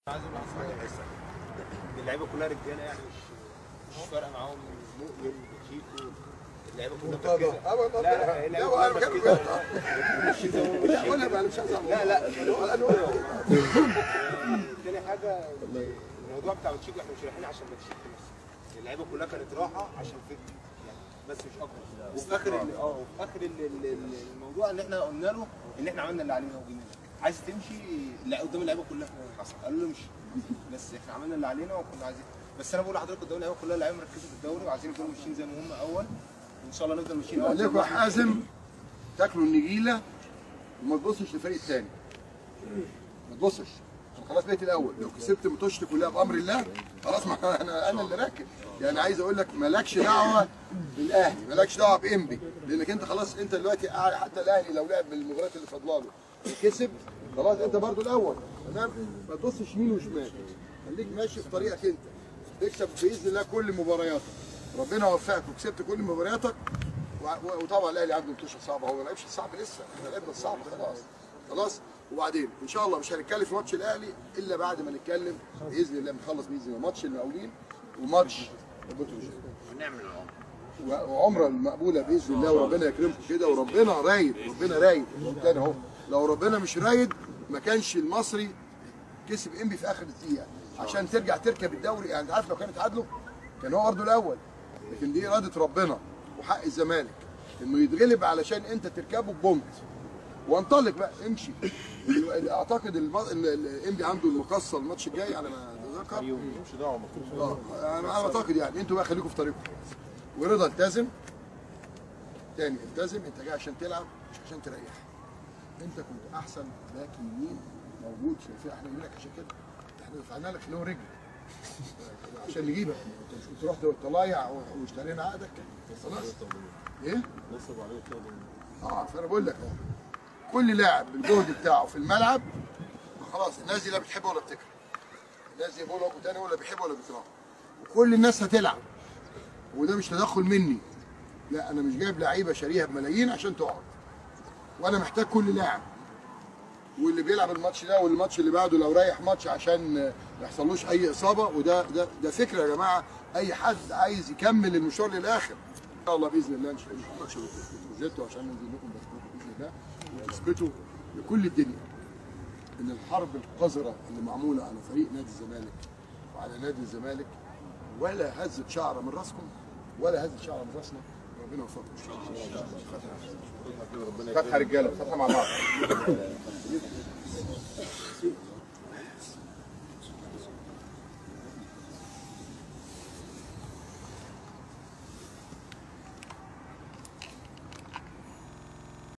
عايز اقول لحضرتك بس اللعيبه كلها رجاله يعني مش مش فارقه معاهم مؤمن شيكو اللعيبه كلها مرتضى مركزه اه لا لا لا اللعيبه ولا كلها بكلم مركزه مرتضى ماشيين زي ما هم ماشيين. ولا بقى مش عايز لا لا انا تاني حاجه الموضوع بتاع ماتشيكو احنا مش رايحين عشان ماتشيكو بس اللعيبه كلها كانت راحه عشان فكره يعني بس مش اكتر وفي اخر ال- اه وفي اخر ال- ال- ال- الموضوع ان احنا قلنا له ان احنا عملنا اللي علينا وجينا عايز تمشي لا قدام اللعيبه كلها حصل قالوا له امشي بس احنا عملنا اللي علينا وكنا عايزين بس انا بقول لحضرتك قدام اللعيبه كلها اللعيبه مركزه في الدوري وعايزين يكونوا ماشيين زي ما هم اول وان شاء الله نفضل ماشيين اول عليكم حازم تاكلوا النجيله وما تبصش للفريق الثاني ما تبصش عشان خلاص بقيت الاول لو كسبت ماتشتي كلها بامر الله خلاص ما انا انا اللي راكب يعني عايز اقول لك مالكش دعوه بالاهلي مالكش دعوه بانبي لانك انت خلاص انت دلوقتي قاعد- حتى الاهلي لو لعب بالمباريات اللي فاضله له وكسب خلاص انت برضو الاول تمام ما تبصش يمين وشمال خليك ماشي في طريقك انت تكسب باذن الله كل مبارياتك ربنا وفقك وكسبت كل مبارياتك و- وطبعا الاهلي عنده ماتش صعب هو ما لعبش الصعب لسه احنا لعبنا الصعب خلاص خلاص وبعدين ان شاء الله مش هنتكلم في ماتش الاهلي الا بعد ما نتكلم باذن الله نخلص باذن الله ماتش المقاولين وماتش البتروجيت ونعمل العمر وعمره المقبوله باذن الله وربنا يكرمكم كده وربنا رايد ربنا رايد تاني اهو لو ربنا مش رايد ما كانش المصري كسب انبي في اخر الدقيقه عشان ترجع تركب الدوري يعني انت عارف لو كانت تعادلوا كان هو برضه الاول لكن دي اراده ربنا وحق الزمالك انه يتغلب علشان انت تركبه ببونت وانطلق بقى امشي اعتقد الم- ال- ال- الانبي عنده المقصه الماتش الجاي على ما اتذكر مش دعوه المفروض اه انا أنا اعتقد يعني انتوا بقى خليكم في طريقكم ورضا التزم تاني التزم انت جاي عشان تلعب مش عشان تريح انت كنت احسن باك يمين موجود في الفرقه احنا جايين لك عشان كده احنا دفعنا لك له رجل عشان نجيبك انت مش كنت رحت طلايع واشترينا عقدك خلاص ايه؟ نصب عليه كده اه فانا بقول لك اهو كل لاعب بالجهد بتاعه في الملعب خلاص الناس دي لا بتحبه ولا بتكره الناس دي بيقولوا ابو تاني ولا بيحبه ولا بيكرهه وكل الناس هتلعب وده مش تدخل مني لا انا مش جايب لعيبه شاريها بملايين عشان تقعد وانا محتاج كل لاعب واللي بيلعب الماتش ده والماتش اللي بعده لو رايح ماتش عشان ما يحصلوش اي اصابه وده ده ده فكره يا جماعه اي حد عايز يكمل المشوار للاخر ان شاء الله باذن الله نشوف ماتش بروجيتو عشان ننزل لكم بس باذن الله وتثبتوا لكل الدنيا ان الحرب القذره اللي معموله على فريق نادي الزمالك وعلى نادي الزمالك ولا هزت شعره من راسكم ولا هزت شعره من راسنا ربنا يوفقكم ان شاء الله فتحه رجاله فتحه مع بعض